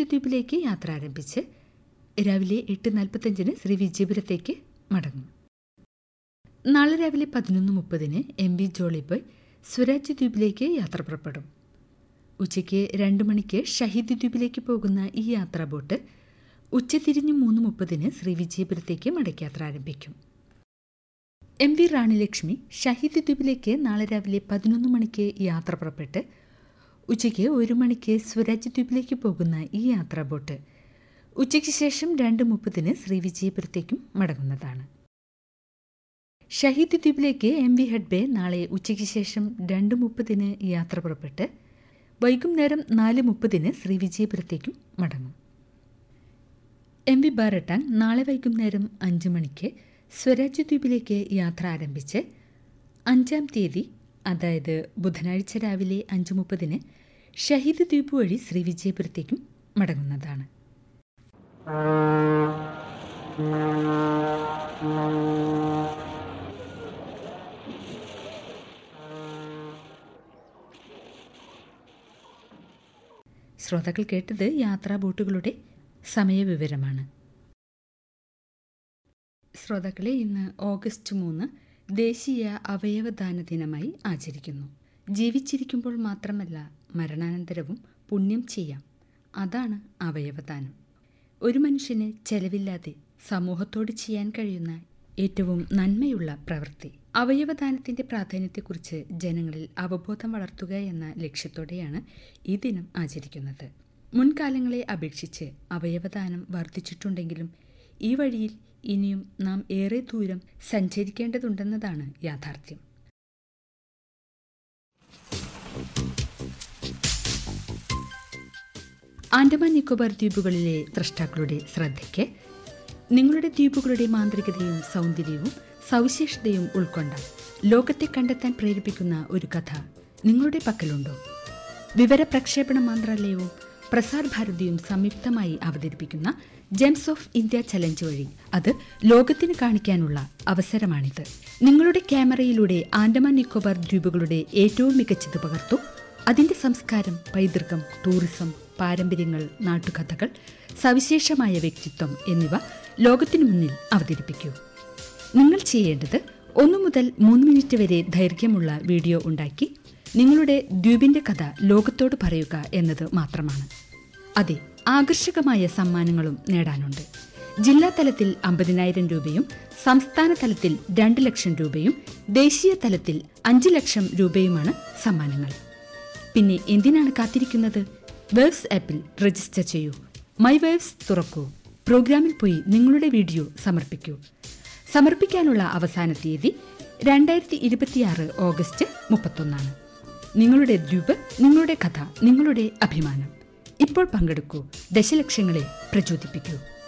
സ്വരാജ്യ ദ്വീപിലേക്ക് യാത്ര ആരംഭിച്ച് രാവിലെ എട്ട് നാൽപ്പത്തഞ്ചിന് ശ്രീ വിജയപുരത്തേക്ക് മടങ്ങും നാളെ രാവിലെ പതിനൊന്ന് മുപ്പതിന് എം വി ജോളിബോയ് സ്വരാജ്യ ദ്വീപിലേക്ക് യാത്ര പുറപ്പെടും ഉച്ചയ്ക്ക് രണ്ട് മണിക്ക് ഷഹീദ് ദ്വീപിലേക്ക് പോകുന്ന ഈ യാത്രാ ബോട്ട് ഉച്ചതിരിഞ്ഞ് മൂന്ന് മുപ്പതിന് ശ്രീ വിജയപുരത്തേക്ക് മടക്കയാത്ര ആരംഭിക്കും എം വി റാണി ലക്ഷ്മി ഷഹീദ് ദ്വീപിലേക്ക് നാളെ രാവിലെ പതിനൊന്ന് മണിക്ക് യാത്ര പുറപ്പെട്ട് ഉച്ചയ്ക്ക് ഒരു മണിക്ക് സ്വരാജ് ദ്വീപിലേക്ക് പോകുന്ന ഈ യാത്രാ ബോട്ട് ഉച്ചയ്ക്ക് ശേഷം രണ്ട് മുപ്പതിന് ശ്രീ വിജയപുരത്തേക്കും മടങ്ങുന്നതാണ് ഷഹീദ് ദ്വീപിലേക്ക് എം വി ഹെഡ്ബെ നാളെ ഉച്ചയ്ക്ക് ശേഷം രണ്ട് മുപ്പതിന് യാത്ര പുറപ്പെട്ട് വൈകുന്നേരം നാല് മുപ്പതിന് ശ്രീ വിജയപുരത്തേക്കും മടങ്ങും എം വി ബാരട്ടാങ് നാളെ വൈകുന്നേരം അഞ്ച് മണിക്ക് സ്വരാജ് ദ്വീപിലേക്ക് യാത്ര ആരംഭിച്ച് അഞ്ചാം തീയതി അതായത് ബുധനാഴ്ച രാവിലെ അഞ്ച് മുപ്പതിന് ഷഹീദ് ദ്വീപ് വഴി ശ്രീ വിജയപുരത്തേക്കും മടങ്ങുന്നതാണ് ശ്രോതാക്കൾ കേട്ടത് യാത്രാ ബോട്ടുകളുടെ സമയവിവരമാണ് ശ്രോതാക്കളെ ഇന്ന് ഓഗസ്റ്റ് മൂന്ന് ദേശീയ അവയവദാന ദിനമായി ആചരിക്കുന്നു ജീവിച്ചിരിക്കുമ്പോൾ മാത്രമല്ല മരണാനന്തരവും പുണ്യം ചെയ്യാം അതാണ് അവയവദാനം ഒരു മനുഷ്യന് ചെലവില്ലാതെ സമൂഹത്തോട് ചെയ്യാൻ കഴിയുന്ന ഏറ്റവും നന്മയുള്ള പ്രവൃത്തി അവയവദാനത്തിന്റെ പ്രാധാന്യത്തെക്കുറിച്ച് ജനങ്ങളിൽ അവബോധം വളർത്തുക എന്ന ലക്ഷ്യത്തോടെയാണ് ഈ ദിനം ആചരിക്കുന്നത് മുൻകാലങ്ങളെ അപേക്ഷിച്ച് അവയവദാനം വർദ്ധിച്ചിട്ടുണ്ടെങ്കിലും ഈ വഴിയിൽ ഇനിയും നാം ഏറെ ദൂരം സഞ്ചരിക്കേണ്ടതുണ്ടെന്നതാണ് യാഥാർത്ഥ്യം ആൻഡമാൻ നിക്കോബാർ ദ്വീപുകളിലെ ദ്രഷ്ടാക്കളുടെ ശ്രദ്ധയ്ക്ക് നിങ്ങളുടെ ദ്വീപുകളുടെ മാന്ത്രികതയും സൗന്ദര്യവും സവിശേഷതയും ഉൾക്കൊണ്ട ലോകത്തെ കണ്ടെത്താൻ പ്രേരിപ്പിക്കുന്ന ഒരു കഥ നിങ്ങളുടെ പക്കലുണ്ടോ വിവര പ്രക്ഷേപണ മന്ത്രാലയവും പ്രസാർ ഭാരതിയും സംയുക്തമായി അവതരിപ്പിക്കുന്ന ജെംസ് ഓഫ് ഇന്ത്യ ചലഞ്ച് വഴി അത് ലോകത്തിന് കാണിക്കാനുള്ള അവസരമാണിത് നിങ്ങളുടെ ക്യാമറയിലൂടെ ആൻഡമാൻ നിക്കോബാർ ദ്വീപുകളുടെ ഏറ്റവും മികച്ചത് പകർത്തു അതിന്റെ സംസ്കാരം പൈതൃകം ടൂറിസം പാരമ്പര്യങ്ങൾ നാട്ടുകഥകൾ സവിശേഷമായ വ്യക്തിത്വം എന്നിവ ലോകത്തിനു മുന്നിൽ അവതരിപ്പിക്കൂ നിങ്ങൾ ചെയ്യേണ്ടത് ഒന്നു മുതൽ മൂന്ന് മിനിറ്റ് വരെ ദൈർഘ്യമുള്ള വീഡിയോ ഉണ്ടാക്കി നിങ്ങളുടെ ദ്വീപിന്റെ കഥ ലോകത്തോട് പറയുക എന്നത് മാത്രമാണ് അതെ ആകർഷകമായ സമ്മാനങ്ങളും നേടാനുണ്ട് ജില്ലാ തലത്തിൽ അമ്പതിനായിരം രൂപയും സംസ്ഥാന തലത്തിൽ രണ്ട് ലക്ഷം രൂപയും ദേശീയ തലത്തിൽ അഞ്ച് ലക്ഷം രൂപയുമാണ് സമ്മാനങ്ങൾ പിന്നെ എന്തിനാണ് കാത്തിരിക്കുന്നത് വേവ്സ് ആപ്പിൽ രജിസ്റ്റർ ചെയ്യൂ മൈ വേവ്സ് തുറക്കൂ പ്രോഗ്രാമിൽ പോയി നിങ്ങളുടെ വീഡിയോ സമർപ്പിക്കൂ സമർപ്പിക്കാനുള്ള അവസാന തീയതി രണ്ടായിരത്തി ഇരുപത്തിയാറ് ഓഗസ്റ്റ് മുപ്പത്തൊന്നാണ് നിങ്ങളുടെ ദ്വീപ് നിങ്ങളുടെ കഥ നിങ്ങളുടെ അഭിമാനം ഇപ്പോൾ പങ്കെടുക്കൂ ദശലക്ഷങ്ങളെ പ്രചോദിപ്പിക്കൂ